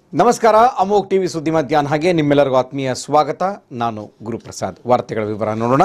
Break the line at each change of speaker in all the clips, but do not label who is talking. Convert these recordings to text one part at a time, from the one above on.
ನಮಸ್ಕಾರ ಅಮೋಕ್ ಟಿವಿ ಸುದ್ದಿ ಮಧ್ಯಾಹ್ನ ಹಾಗೆ ನಿಮ್ಮೆಲ್ಲರಿಗೂ ಆತ್ಮೀಯ ಸ್ವಾಗತ ನಾನು ಗುರುಪ್ರಸಾದ್ ವಾರ್ತೆಗಳ ವಿವರ ನೋಡೋಣ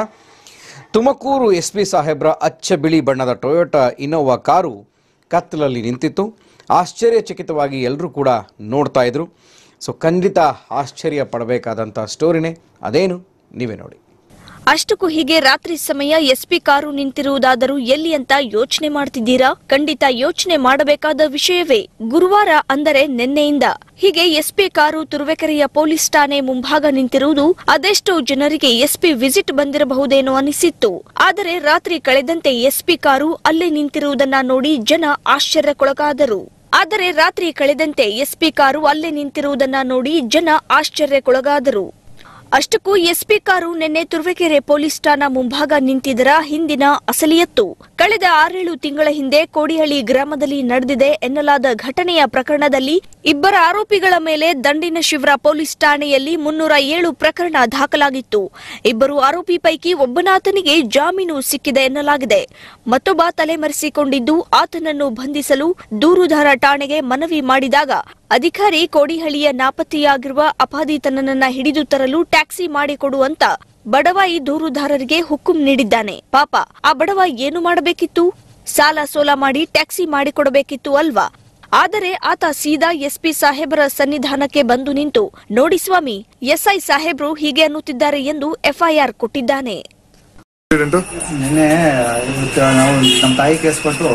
ತುಮಕೂರು ಎಸ್ ಪಿ ಸಾಹೇಬ್ರ ಅಚ್ಚ ಬಿಳಿ ಬಣ್ಣದ ಟೊಯೋಟಾ ಇನೋವಾ ಕಾರು ಕತ್ತಲಲ್ಲಿ ನಿಂತಿತ್ತು ಆಶ್ಚರ್ಯಚಕಿತವಾಗಿ ಎಲ್ಲರೂ ಕೂಡ ನೋಡ್ತಾ ಇದ್ರು ಸೊ ಖಂಡಿತ ಆಶ್ಚರ್ಯ ಪಡಬೇಕಾದಂಥ ಸ್ಟೋರಿನೇ ಅದೇನು ನೀವೇ ನೋಡಿ
ಅಷ್ಟಕ್ಕೂ ಹೀಗೆ ರಾತ್ರಿ ಸಮಯ ಎಸ್ಪಿ ಕಾರು ನಿಂತಿರುವುದಾದರೂ ಎಲ್ಲಿ ಅಂತ ಯೋಚನೆ ಮಾಡ್ತಿದ್ದೀರಾ ಖಂಡಿತ ಯೋಚನೆ ಮಾಡಬೇಕಾದ ವಿಷಯವೇ ಗುರುವಾರ ಅಂದರೆ ನಿನ್ನೆಯಿಂದ ಹೀಗೆ ಎಸ್ಪಿ ಕಾರು ತುರುವೇಕೆರೆಯ ಪೊಲೀಸ್ ಠಾಣೆ ಮುಂಭಾಗ ನಿಂತಿರುವುದು ಅದೆಷ್ಟೋ ಜನರಿಗೆ ಎಸ್ಪಿ ವಿಸಿಟ್ ಬಂದಿರಬಹುದೇನೋ ಅನಿಸಿತ್ತು ಆದರೆ ರಾತ್ರಿ ಕಳೆದಂತೆ ಎಸ್ಪಿ ಕಾರು ಅಲ್ಲೇ ನಿಂತಿರುವುದನ್ನ ನೋಡಿ ಜನ ಆಶ್ಚರ್ಯಕ್ಕೊಳಗಾದರು ಆದರೆ ರಾತ್ರಿ ಕಳೆದಂತೆ ಎಸ್ಪಿ ಕಾರು ಅಲ್ಲೇ ನಿಂತಿರುವುದನ್ನ ನೋಡಿ ಜನ ಆಶ್ಚರ್ಯಕ್ಕೊಳಗಾದರು ಅಷ್ಟಕ್ಕೂ ಎಸ್ಪಿ ಕಾರು ನಿನ್ನೆ ತುರುವೇಕೆರೆ ಪೊಲೀಸ್ ಠಾಣಾ ಮುಂಭಾಗ ನಿಂತಿದ್ದರ ಹಿಂದಿನ ಅಸಲಿಯತ್ತು ಕಳೆದ ಆರೇಳು ತಿಂಗಳ ಹಿಂದೆ ಕೋಡಿಹಳ್ಳಿ ಗ್ರಾಮದಲ್ಲಿ ನಡೆದಿದೆ ಎನ್ನಲಾದ ಘಟನೆಯ ಪ್ರಕರಣದಲ್ಲಿ ಇಬ್ಬರ ಆರೋಪಿಗಳ ಮೇಲೆ ದಂಡಿನ ಶಿವರ ಪೊಲೀಸ್ ಠಾಣೆಯಲ್ಲಿ ಮುನ್ನೂರ ಏಳು ಪ್ರಕರಣ ದಾಖಲಾಗಿತ್ತು ಇಬ್ಬರು ಆರೋಪಿ ಪೈಕಿ ಒಬ್ಬನಾತನಿಗೆ ಜಾಮೀನು ಸಿಕ್ಕಿದೆ ಎನ್ನಲಾಗಿದೆ ಮತ್ತೊಬ್ಬ ತಲೆಮರೆಸಿಕೊಂಡಿದ್ದು ಆತನನ್ನು ಬಂಧಿಸಲು ದೂರುದಾರ ಠಾಣೆಗೆ ಮನವಿ ಮಾಡಿದಾಗ ಅಧಿಕಾರಿ ಕೋಡಿಹಳ್ಳಿಯ ನಾಪತ್ತೆಯಾಗಿರುವ ಅಪಾದಿತನನ್ನ ಹಿಡಿದು ತರಲು ಟ್ಯಾಕ್ಸಿ ಮಾಡಿಕೊಡುವಂತ ಬಡವಾಯಿ ದೂರುದಾರರಿಗೆ ಹುಕುಂ ನೀಡಿದ್ದಾನೆ ಪಾಪ ಆ ಬಡವ ಏನು ಮಾಡಬೇಕಿತ್ತು ಸಾಲ ಸೋಲ ಮಾಡಿ ಟ್ಯಾಕ್ಸಿ ಮಾಡಿಕೊಡಬೇಕಿತ್ತು ಅಲ್ವಾ ಆದರೆ ಆತ ಸೀದಾ ಎಸ್ಪಿ ಸಾಹೇಬರ ಸನ್ನಿಧಾನಕ್ಕೆ ಬಂದು ನಿಂತು ನೋಡಿ ಸ್ವಾಮಿ ಎಸ್ಐ ಸಾಹೇಬ್ರು ಹೀಗೆ ಅನ್ನುತ್ತಿದ್ದಾರೆ ಎಂದು ಎಫ್ಐಆರ್ ಕೊಟ್ಟಿದ್ದಾನೆ
ಆಕ್ಸಿಡೆಂಟು
ನಿನ್ನೆ ಇವತ್ತು ನಾವು ನಮ್ಮ ತಾಯಿ ಕೇಸ್ ಕೊಟ್ಟು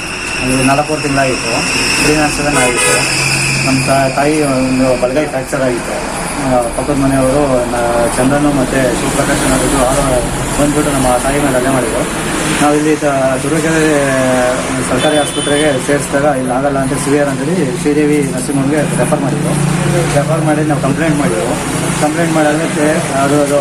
ಅದು ನಾಲ್ಕೂವರೆ ತಿಂಗಳಾಗಿತ್ತು ಬ್ರೈನ್ ಆಕ್ಸಿಡೆಂಟ್ ಆಗಿತ್ತು ನಮ್ಮ ತಾ- ತಾಯಿ ಒಂದು ಬಲಗೈ ಫ್ರ್ಯಾಕ್ಚರ್ ಆಗಿತ್ತು ಆ, ಪಕ್ಕದ ಮನೆಯವರು ನ- ಚಂದನು ಮತ್ತು ಶಿವಪ್ರಕಾಶ್ ಅನ್ನೋದು ಆರು ಬಂದ್ಬಿಟ್ಟು ನಮ್ಮ ತಾಯಿ ಮೇಲೆ ಹಲ್ಲೆ ಮಾಡಿದ್ರು ನಾವು ಇಲ್ಲಿ ತ- ತುರುವೇಕೆರೆ ಸರ್ಕಾರಿ ಆಸ್ಪತ್ರೆಗೆ ಸೇರಿಸಿದಾಗ ಇಲ್ಲಿ ಆಗಲ್ಲ ಅಂತ ಸಿವಿಯರ್ ಅಂತೇಳಿ ಶ್ರೀದೇವಿ ನರ್ಸಿಂಗ್ ರೆಫರ್ ಮಾಡಿದ್ರು ರೆಫರ್ ಮಾಡಿ ನಾವು ಕಂಪ್ಲೇಂಟ್ ಮಾಡಿದ್ರು ಕಂಪ್ಲೇಂಟ್ ಮಾಡಾದ್ಮೇಲೆ ಅದು ಅದು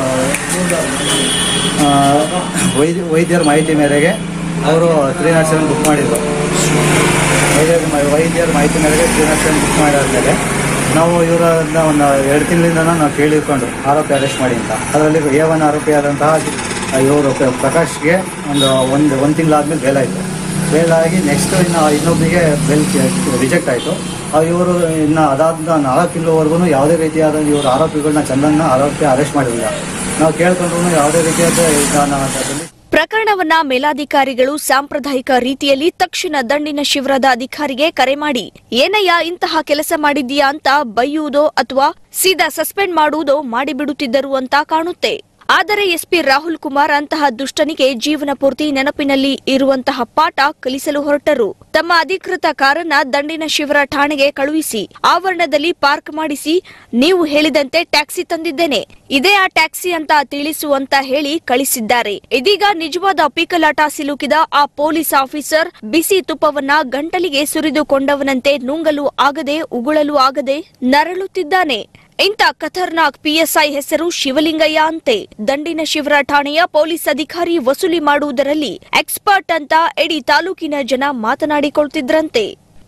ಆ, ವೈದ್ಯ ವೈದ್ಯರ ಮಾಹಿತಿ ಮೇರೆಗೆ ಅವರು ತ್ರೀ ನಾಟ್ ಸೆವೆನ್ ಬುಕ್ ಮಾಡಿದ್ರು ವೈದ್ಯರ ಮಾ- ವೈದ್ಯರ ಮಾಹಿತಿ ಮೇರೆಗೆ ತ್ರೀ ನಾಟ್ ಸೆವೆನ್ ಬುಕ್ ಮಾಡಾದ್ಮೇಲೆ ನಾವು ಇವರನ್ನ ಒಂದು ಎರಡು ತಿಂಗಳಿಂದ ನಾವು ಕೇಳಿಕೊಂಡು ಆರೋಪಿ ಅರೆಸ್ಟ್ ಮಾಡಿ ಅಂತ ಅದರಲ್ಲಿ ಎ ಒನ್ ಆರೋಪಿ ಆದಂತಹ ಇವರು ಪ್ರಕಾಶ್ಗೆ ಒಂದು ಒಂದು ಒಂದು ತಿಂಗಳಾದ್ಮೇಲೆ ಬೇಲ್ ಆಯಿತು ಬೇಲ್ ಆಗಿ ನೆಕ್ಸ್ಟ್ ಇನ್ನು ಇನ್ನೊಬ್ಬನಿಗೆ ಬೆಲ್ ರಿಜೆಕ್ಟ್ ಆಯಿತು ಇವರು ಇನ್ನು ಅದಾದ ನಾಲ್ಕು ತಿಂಗಳವರೆಗೂ ಯಾವುದೇ ರೀತಿಯಾದ ಇವರು ಆರೋಪಿಗಳನ್ನ ಚಂದನ್ನ ಆರೋಪಿ ಅರೆಸ್ಟ್ ಮಾಡಿರಲಿಲ್ಲ ನಾವು ಕೇಳ್ಕೊಂಡ್ರು ಯಾವುದೇ ರೀತಿಯಾದ ವಿಧಾನ ಅದರಲ್ಲಿ
ಪ್ರಕರಣವನ್ನ ಮೇಲಾಧಿಕಾರಿಗಳು ಸಾಂಪ್ರದಾಯಿಕ ರೀತಿಯಲ್ಲಿ ತಕ್ಷಣ ದಂಡಿನ ಶಿವರದ ಅಧಿಕಾರಿಗೆ ಕರೆ ಮಾಡಿ ಏನಯ್ಯ ಇಂತಹ ಕೆಲಸ ಮಾಡಿದ್ದೀಯಾ ಅಂತ ಬೈಯುವುದೋ ಅಥವಾ ಸೀದಾ ಸಸ್ಪೆಂಡ್ ಮಾಡುವುದೋ ಮಾಡಿಬಿಡುತ್ತಿದ್ದರು ಅಂತ ಕಾಣುತ್ತೆ ಆದರೆ ಎಸ್ಪಿ ರಾಹುಲ್ ಕುಮಾರ್ ಅಂತಹ ದುಷ್ಟನಿಗೆ ಜೀವನ ಪೂರ್ತಿ ನೆನಪಿನಲ್ಲಿ ಇರುವಂತಹ ಪಾಠ ಕಲಿಸಲು ಹೊರಟರು ತಮ್ಮ ಅಧಿಕೃತ ಕಾರನ್ನ ದಂಡಿನ ಶಿವರ ಠಾಣೆಗೆ ಕಳುಹಿಸಿ ಆವರಣದಲ್ಲಿ ಪಾರ್ಕ್ ಮಾಡಿಸಿ ನೀವು ಹೇಳಿದಂತೆ ಟ್ಯಾಕ್ಸಿ ತಂದಿದ್ದೇನೆ ಇದೇ ಆ ಟ್ಯಾಕ್ಸಿ ಅಂತ ತಿಳಿಸುವಂತ ಹೇಳಿ ಕಳಿಸಿದ್ದಾರೆ ಇದೀಗ ನಿಜವಾದ ಪೀಕಲಾಟ ಸಿಲುಕಿದ ಆ ಪೊಲೀಸ್ ಆಫೀಸರ್ ಬಿಸಿ ತುಪ್ಪವನ್ನ ಗಂಟಲಿಗೆ ಸುರಿದುಕೊಂಡವನಂತೆ ನುಂಗಲು ಆಗದೆ ಉಗುಳಲು ಆಗದೆ ನರಳುತ್ತಿದ್ದಾನೆ ಇಂಥ ಖತರ್ನಾಕ್ ಪಿಎಸ್ಐ ಹೆಸರು ಶಿವಲಿಂಗಯ್ಯ ಅಂತೆ ದಂಡಿನ ಶಿವರ ಠಾಣೆಯ ಪೊಲೀಸ್ ಅಧಿಕಾರಿ ವಸೂಲಿ ಮಾಡುವುದರಲ್ಲಿ ಎಕ್ಸ್ಪರ್ಟ್ ಅಂತ ಇಡೀ ತಾಲೂಕಿನ ಜನ ಮಾತನಾಡಿಕೊಳ್ತಿದ್ರಂತೆ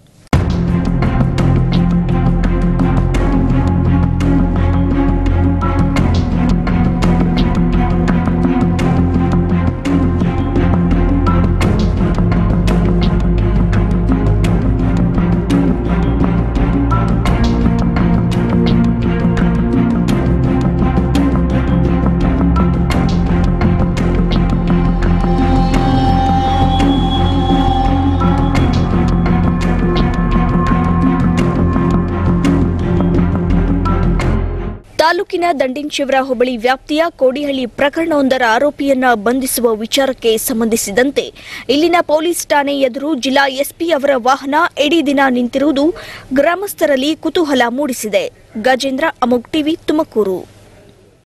ತಾಲೂಕಿನ ದಂಡಿನಶಿವರ ಹೋಬಳಿ ವ್ಯಾಪ್ತಿಯ ಕೋಡಿಹಳ್ಳಿ ಪ್ರಕರಣವೊಂದರ ಆರೋಪಿಯನ್ನ ಬಂಧಿಸುವ ವಿಚಾರಕ್ಕೆ ಸಂಬಂಧಿಸಿದಂತೆ ಇಲ್ಲಿನ ಪೊಲೀಸ್ ಠಾಣೆ ಎದುರು ಜಿಲ್ಲಾ ಎಸ್ಪಿ ಅವರ ವಾಹನ ಇಡೀ ದಿನ ನಿಂತಿರುವುದು ಗ್ರಾಮಸ್ಥರಲ್ಲಿ ಕುತೂಹಲ ಮೂಡಿಸಿದೆ ಗಜೇಂದ್ರ ಅಮೋಗ್ ಟಿವಿ ತುಮಕೂರು